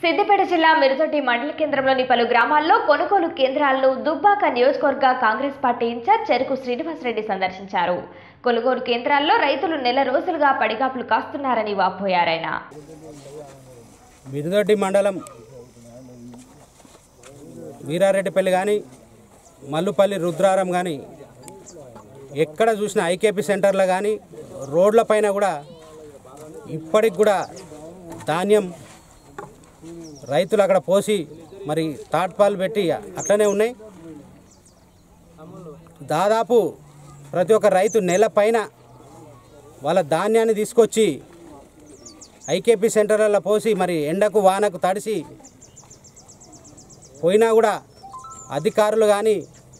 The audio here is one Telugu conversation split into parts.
సిద్దిపేట జిల్లా మిరుదొడ్డి మండల కేంద్రంలోని పలు గ్రామాల్లో కొనుగోలు కేంద్రాలను దుబ్బాక నియోజకవర్గ కాంగ్రెస్ పార్టీ ఇన్ఛార్జ్ చెరుకు శ్రీనివాసరెడ్డి సందర్శించారు కొనుగోలు కేంద్రాల్లో రైతులు నెల రోజులుగా పడిగాపులు కాస్తున్నారని వాపోయారాయన మిరుదొడ్డి మండలం వీరారెడ్డిపల్లి కానీ మల్లుపల్లి రుద్రారం కానీ ఎక్కడ చూసిన ఐకేపీ సెంటర్లో కానీ రోడ్లపైన కూడా ఇప్పటికి కూడా ధాన్యం రైతులు అక్కడ పోసి మరి తాట్పాలు పెట్టి అట్లనే ఉన్నాయి దాదాపు ప్రతి ఒక్క రైతు నెల పైన వాళ్ళ ధాన్యాన్ని తీసుకొచ్చి ఐకేపీ సెంటర్లలో పోసి మరి ఎండకు వానకు తడిసి పోయినా కూడా అధికారులు కానీ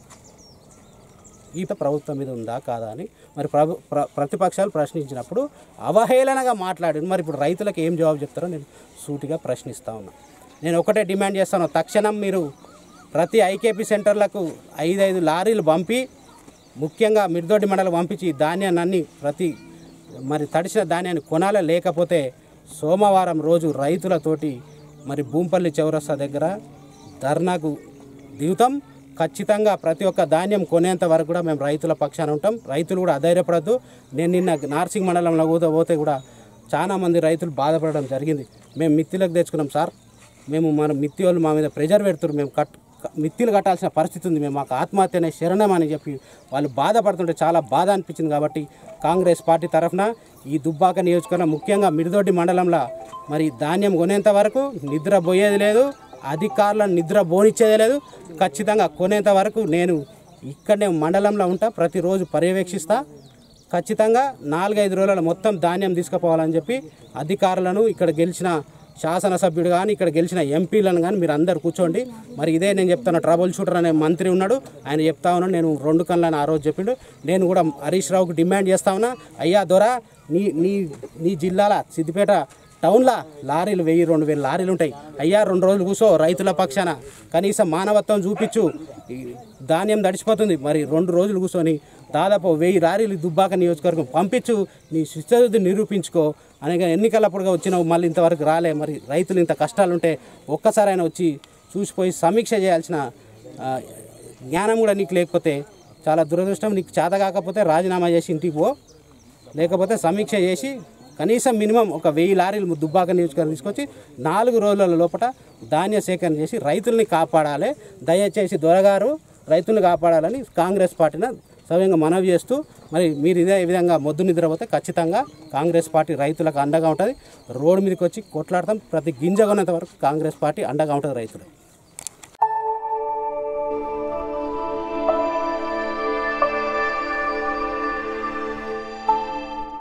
ఈత ప్రభుత్వం మీద ఉందా కాదా అని మరి ప్రభు ప్ర ప్రతిపక్షాలు ప్రశ్నించినప్పుడు అవహేళనగా మాట్లాడి మరి ఇప్పుడు రైతులకు ఏం జవాబు చెప్తారో నేను సూటిగా ప్రశ్నిస్తా ఉన్నా నేను ఒకటే డిమాండ్ చేస్తాను తక్షణం మీరు ప్రతి ఐకేపీ సెంటర్లకు ఐదు ఐదు లారీలు పంపి ముఖ్యంగా మిర్దొడ్డి మండలం పంపించి ఈ ధాన్యాన్ని అన్ని ప్రతి మరి తడిసిన ధాన్యాన్ని కొనాలి లేకపోతే సోమవారం రోజు రైతులతోటి మరి భూంపల్లి చౌరస్తా దగ్గర ధర్నాకు దిగుతాం ఖచ్చితంగా ప్రతి ఒక్క ధాన్యం కొనేంత వరకు కూడా మేము రైతుల పక్షాన ఉంటాం రైతులు కూడా అధైర్యపడద్దు నేను నిన్న నార్సింగ్ మండలంలో పోతే పోతే కూడా చాలా మంది రైతులు బాధపడడం జరిగింది మేము మిత్తిలకు తెచ్చుకున్నాం సార్ మేము మన మిత్తి వాళ్ళు మా మీద ప్రెజర్ పెడుతున్నారు మేము కట్ మిత్తిలు కట్టాల్సిన పరిస్థితి ఉంది మేము మాకు ఆత్మహత్య అనే శరణం అని చెప్పి వాళ్ళు బాధపడుతుంటే చాలా బాధ అనిపించింది కాబట్టి కాంగ్రెస్ పార్టీ తరఫున ఈ దుబ్బాక నియోజకవర్గం ముఖ్యంగా మిడిదొడ్డి మండలంలో మరి ధాన్యం కొనేంత వరకు నిద్ర పోయేది లేదు అధికారులను నిద్ర పోనిచ్చేది లేదు ఖచ్చితంగా కొనేంత వరకు నేను ఇక్కడనే మండలంలో ఉంటా ప్రతిరోజు పర్యవేక్షిస్తా ఖచ్చితంగా నాలుగైదు రోజుల మొత్తం ధాన్యం తీసుకుపోవాలని చెప్పి అధికారులను ఇక్కడ గెలిచిన శాసనసభ్యుడు కానీ ఇక్కడ గెలిచిన ఎంపీలను కానీ మీరు అందరు కూర్చోండి మరి ఇదే నేను చెప్తాను ట్రబుల్ షూటర్ అనే మంత్రి ఉన్నాడు ఆయన చెప్తా ఉన్నాను నేను రెండు కళ్ళని ఆ రోజు చెప్పిండు నేను కూడా హరీష్ రావుకు డిమాండ్ చేస్తా ఉన్నా అయ్యా దొరా నీ నీ నీ జిల్లాల సిద్దిపేట టౌన్లో లారీలు వెయ్యి రెండు వేల లారీలు ఉంటాయి అయ్యా రెండు రోజులు కూర్చో రైతుల పక్షాన కనీసం మానవత్వం చూపించు ఈ ధాన్యం తడిచిపోతుంది మరి రెండు రోజులు కూర్చొని దాదాపు వెయ్యి లారీలు దుబ్బాక నియోజకవర్గం పంపించు నీ శిస్తు నిరూపించుకో అనగా ఎన్నికలప్పుడుగా వచ్చినావు మళ్ళీ ఇంతవరకు రాలే మరి రైతులు ఇంత కష్టాలు ఉంటే ఒక్కసారి ఆయన వచ్చి చూసిపోయి సమీక్ష చేయాల్సిన ఆ, జ్ఞానం కూడా నీకు లేకపోతే చాలా దురదృష్టం నీకు చేత కాకపోతే రాజీనామా చేసి ఇంటికి పో లేకపోతే సమీక్ష చేసి కనీసం మినిమం ఒక వెయ్యి లారీలు దుబ్బాక నియోజకవర్గం తీసుకొచ్చి నాలుగు రోజుల లోపల ధాన్య సేకరణ చేసి రైతుల్ని కాపాడాలి దయచేసి దొరగారు రైతుల్ని కాపాడాలని కాంగ్రెస్ పార్టీని సవ్యంగా మనవి చేస్తూ మరి మీరు ఇదే విధంగా మొద్దు నిద్రపోతే ఖచ్చితంగా కాంగ్రెస్ పార్టీ రైతులకు అండగా ఉంటుంది రోడ్డు మీదకి వచ్చి కొట్లాడతాం ప్రతి గింజ కొనేంత వరకు కాంగ్రెస్ పార్టీ అండగా ఉంటుంది రైతులు